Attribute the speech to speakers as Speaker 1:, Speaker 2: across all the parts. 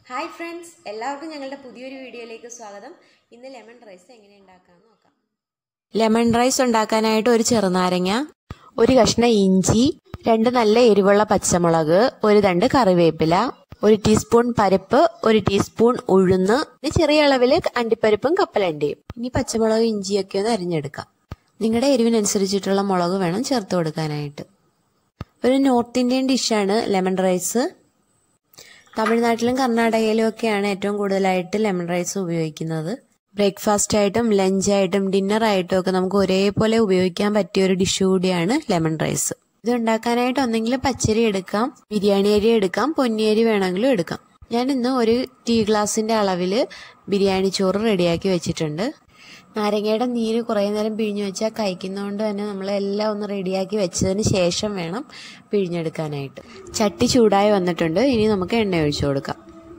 Speaker 1: hi friends എല്ലാവർക്കും ഞങ്ങളുടെ പുതിയൊരു വീഡിയോയിലേക്ക് സ്വാഗതം ഇന്ന് ലെമൺ റൈസ് എങ്ങനെ ഉണ്ടാക്കാമെന്ന് നോക്കാം ലെമൺ റൈസ് ഉണ്ടാക്കാനായിട്ട് ഒരു ചെറുനാരങ്ങ ഒരു കഷ്ണം ഇഞ്ചി രണ്ട് നല്ല എരിവുള്ള പച്ചമുളക് ഒരു തണ്ട് കറിവേപ്പില ഒരു ടീസ്പൂൺ പരിപ്പ് ഒരു ടീസ്പൂൺ ഉഴുന്ന് പിന്നെ ചെറിയ അളവിൽ അണ്ടിപ്പരിപ്പും കപ്പലണ്ടിയും ഇനി പച്ചമുളക് ഇഞ്ചിയൊക്കെ ഒന്ന് അരിഞ്ഞെടുക്കാം നിങ്ങളുടെ എരിവിനനുസരിച്ചിട്ടുള്ള മുളക് വേണം ചേർത്ത് കൊടുക്കാനായിട്ട് ഒരു നോർത്ത് ഇന്ത്യൻ ഡിഷാണ് ലെമൺ റൈസ് തമിഴ്നാട്ടിലും കർണാടകയിലും ഒക്കെയാണ് ഏറ്റവും കൂടുതലായിട്ട് ലെമൺ റൈസ് ഉപയോഗിക്കുന്നത് ബ്രേക്ക്ഫാസ്റ്റ് ആയിട്ടും ലഞ്ചായിട്ടും ഡിന്നറായിട്ടും ഒക്കെ നമുക്ക് ഒരേപോലെ ഉപയോഗിക്കാൻ പറ്റിയ ഒരു ഡിഷ് കൂടിയാണ് ലെമൺ റൈസ് ഇത് ഉണ്ടാക്കാനായിട്ട് ഒന്നെങ്കിൽ പച്ചരി എടുക്കാം ബിരിയാണി അരി എടുക്കാം പൊന്നിയരി വേണമെങ്കിലും എടുക്കാം ഞാൻ ഇന്ന് ഒരു ടീ ഗ്ലാസിന്റെ അളവിൽ ബിരിയാണി ചോറ് റെഡിയാക്കി വെച്ചിട്ടുണ്ട് നാരങ്ങയുടെ നീര് കുറേ നേരം പിഴിഞ്ഞു വെച്ചാൽ കഴിക്കുന്നതുകൊണ്ട് തന്നെ നമ്മൾ എല്ലാം ഒന്ന് റെഡിയാക്കി വെച്ചതിന് ശേഷം വേണം പിഴിഞ്ഞെടുക്കാനായിട്ട് ചട്ടി ചൂടായി വന്നിട്ടുണ്ട് ഇനി നമുക്ക് എണ്ണ ഒഴിച്ചു കൊടുക്കാം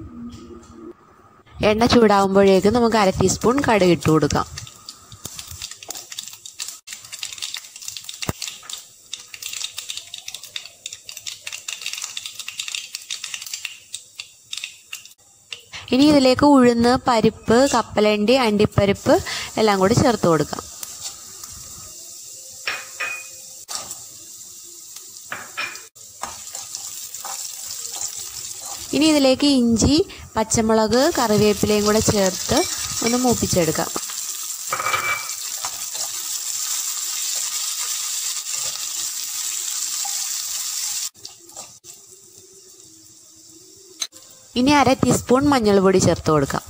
Speaker 1: എണ്ണ ചൂടാവുമ്പോഴേക്കും നമുക്ക് അര ടീസ്പൂൺ കടുക് ഇട്ട് കൊടുക്കാം ഇനി ഇതിലേക്ക് ഉഴുന്ന് പരിപ്പ് കപ്പലണ്ടി അണ്ടിപ്പരിപ്പ് എല്ലാം കൂടി ചേർത്ത് കൊടുക്കാം ഇനി ഇതിലേക്ക് ഇഞ്ചി പച്ചമുളക് കറിവേപ്പിലയും കൂടെ ചേർത്ത് ഒന്ന് മൂപ്പിച്ചെടുക്കാം ഇനി അര ടീസ്പൂൺ മഞ്ഞൾപ്പൊടി ചേർത്ത് കൊടുക്കാം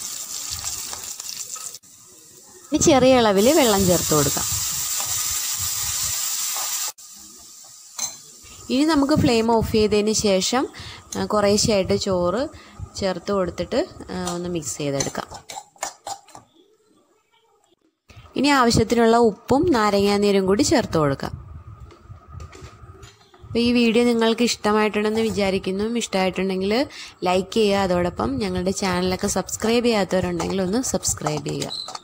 Speaker 1: ഇനി ചെറിയ അളവിൽ വെള്ളം ചേർത്ത് കൊടുക്കാം ഇനി നമുക്ക് ഫ്ലെയിം ഓഫ് ചെയ്തതിന് ശേഷം കുറേശ്ശെയായിട്ട് ചോറ് ചേർത്ത് കൊടുത്തിട്ട് ഒന്ന് മിക്സ് ചെയ്തെടുക്കാം ഇനി ആവശ്യത്തിനുള്ള ഉപ്പും നാരങ്ങാനീരും കൂടി ചേർത്ത് കൊടുക്കാം അപ്പോൾ ഈ വീഡിയോ നിങ്ങൾക്ക് ഇഷ്ടമായിട്ടുണ്ടെന്ന് വിചാരിക്കുന്നു ഇഷ്ടമായിട്ടുണ്ടെങ്കിൽ ലൈക്ക് ചെയ്യുക അതോടൊപ്പം ഞങ്ങളുടെ ചാനലൊക്കെ സബ്സ്ക്രൈബ് ചെയ്യാത്തവരുണ്ടെങ്കിൽ ഒന്ന് സബ്സ്ക്രൈബ് ചെയ്യുക